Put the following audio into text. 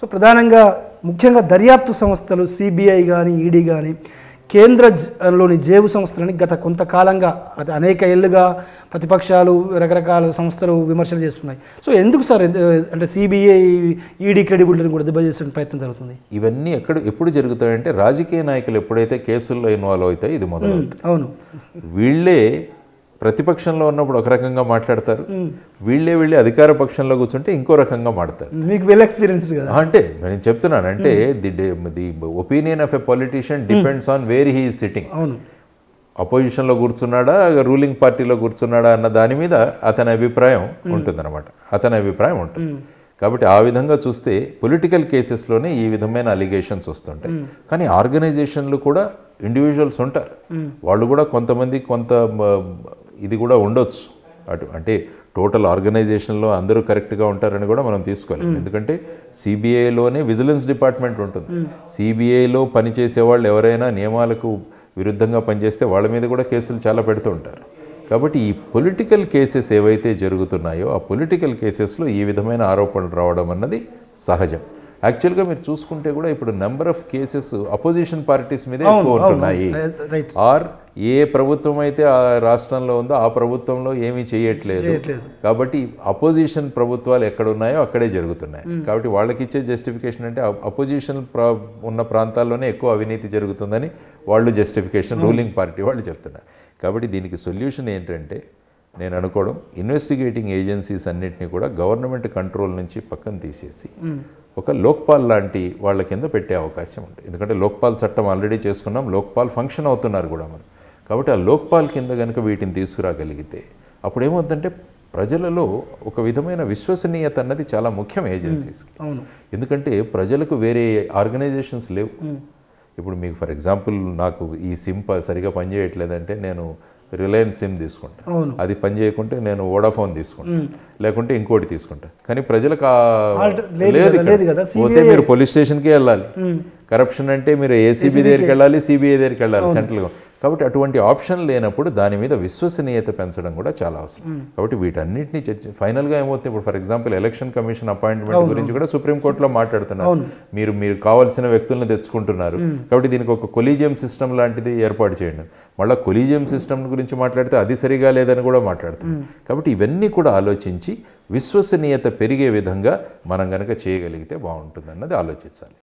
ప్రధానంగా ముఖ్యంగా దర్యాప్తు సంస్థలు సిబిఐ కానీ ఈడీ కానీ కేంద్ర జ- లోని జేబు సంస్థలని గత కొంతకాలంగా గత అనేక ఏళ్ళుగా ప్రతిపక్షాలు రకరకాల సంస్థలు విమర్శలు చేస్తున్నాయి సో ఎందుకు సార్ ఎందు- అంటే సిబిఐ ఈడీ క్రెడిబిలిటీని కూడా దెబ్బతీసే ప్రయత్నం జరుగుతుంది ఇవన్నీ ఎక్కడ ఎప్పుడు జరుగుతాయంటే రాజకీయ నాయకులు ఎప్పుడైతే కేసుల్లో ఇన్వాల్వ్ అవుతాయి ఇది మొదలు అవును వీళ్ళే ప్రతిపక్షంలో ఉన్నప్పుడు ఒక రకంగా మాట్లాడతారు వీళ్ళే వీళ్ళే అధికార పక్షంలో కూర్చుంటే ఇంకో రకంగా మాడతారు మీకు వెల్ ఎక్స్పీరియన్స్డ్ కదా అంటే నేను చెప్తున్నాను అంటే the the opinion of a politician depends on where he sitting అవును అపోజిషన్లో కూర్చున్నాడా రూలింగ్ పార్టీలో కూర్చున్నాడా అన్న దాని మీద అతని అభిప్రాయం ఉంటుందన్నమాట అతని అభిప్రాయం ఉంటుంది కాబట్టి ఆ విధంగా చూస్తే పొలిటికల్ కేసెస్లోనే ఈ విధమైన అలిగేషన్స్ వస్తుంటాయి కానీ ఆర్గనైజేషన్లు కూడా ఇండివిజువల్స్ ఉంటారు వాళ్ళు కూడా కొంతమంది కొంత మ, ఇది కూడా ఉండొచ్చు అటు అంటే టోటల్ ఆర్గనైజేషన్లో అందరూ కరెక్ట్గా ఉంటారని కూడా మనం తీసుకోలేం ఎందుకంటే సిబిఐలోనే విజిలెన్స్ డిపార్ట్మెంట్ ఉంటుంది సిబిఐలో పనిచేసే వాళ్ళు ఎవరైనా నియమాలకు విరుద్ధంగా పనిచేస్తే వాళ్ళ మీద కూడా కేసులు చాలా పెడుతూ ఉంటారు కాబట్టి ఈ పొలిటికల్ కేసెస్ ఏవైతే జరుగుతున్నాయో ఆ పొలిటికల్ కేసెస్లో ఈ విధమైన ఆరోపణలు రావడం అన్నది సహజం యాక్చువల్గా మీరు చూసుకుంటే కూడా ఇప్పుడు number of cases opposition parties మీదే ఎక్కువ ఉంటున్నాయి రైట్ ఆర్ ఏ ప్రభుత్వం అయితే ఆ రాష్ట్రంలో ఉందో ఆ ప్రభుత్వంలో ఏమీ చేయట్లేదు చేయట్లేదు. కాబట్టి అపోజిషన్ ప్రభుత్వాలు ఎక్కడ ఉన్నాయో అక్కడే జరుగుతున్నాయి కాబట్టి వాళ్ళకి ఇచ్చే జస్టిఫికేషన్ అంటే అపోజిషన్ ఉన్న ప్రాంతాల్లోనే ఎక్కువ అవినీతి జరుగుతుందని వాళ్ళు జస్టిఫికేషన్ రూలింగ్ పార్టీ వాళ్ళు చెప్తున్నారు కాబట్టి దీనికి సొల్యూషన్ ఏంటంటే నేను అనుకోవడం ఇన్వెస్టిగేటింగ్ ఏజెన్సీస్ అన్నింటినీ కూడా గవర్నమెంట్ కంట్రోల్ నుంచి పక్కన తీసేసి ఒక లోక్పాల్ లాంటి వాళ్ళ కింద పెట్టే అవకాశం ఉంటుంది ఎందుకంటే లోక్పాల్ చట్టం ఆల్రెడీ చేసుకున్నాం లోక్పాల్ ఫంక్షన్ అవుతున్నారు కూడా మనం కాబట్టి ఆ లోక్పాల్ కింద కనుక వీటిని తీసుకురాగలిగితే అప్పుడు ఏమవుతుందంటే ప్రజలలో ఒక విధమైన విశ్వసనీయత అన్నది చాలా ముఖ్యం ఏజెన్సీస్కి అవును ఎందుకంటే ప్రజలకు వేరే ఆర్గనైజేషన్స్ లేవు ఇప్పుడు మీకు ఫర్ ఎగ్జాంపుల్ నాకు ఈ సిమ్ ప- సరిగా పనిచేయట్లేదంటే నేను రిలయన్స్ సిమ్ తీసుకుంటాను అవును అది పని చేయకుంటే నేను వోడాఫోన్ తీసుకుంటాను లేకుంటే ఇంకోటి తీసుకుంటా కానీ ప్రజలకు ఆ- Alter- లేదు లేదు కదా, ఇక్కడ. లేదు కదా, పోతే మీరు పోలీస్ స్టేషన్కి వెళ్ళాలి కరప్షన్ అంటే మీరు ఏసీబీ దగ్గరికి వెళ్ళాలి సిబిఐ దగ్గరికి వెళ్ళాలి సెంట్రల్ కాబట్టి అటువంటి ఆప్షన్ లేనప్పుడు దాని మీద విశ్వసనీయత పెంచడం కూడా చాలా అవసరం కాబట్టి వీటన్నిటిని చర్చ ఫైనల్గా ఏమవుతుంది ఇప్పుడు for example election commission appointment గురించి కూడా సుప్రీంకోర్టులో మాట్లాడుతున్నారు మీరు మీరు కావాల్సిన వ్యక్తులను తెచ్చుకుంటున్నారు కాబట్టి దీనికి ఒక కొలీజియం సిస్టమ్ లాంటిది ఏర్పాటు చేయండి మళ్ళీ కొలీజియం సిస్టమ్ గురించి మాట్లాడితే అది సరిగా లేదని కూడా మాట్లాడుతుంది కాబట్టి ఇవన్నీ కూడా ఆలోచించి విశ్వసనీయత పెరిగే విధంగా మనం కనుక చేయగలిగితే బాగుంటుంది అన్నది ఆలోచించాలి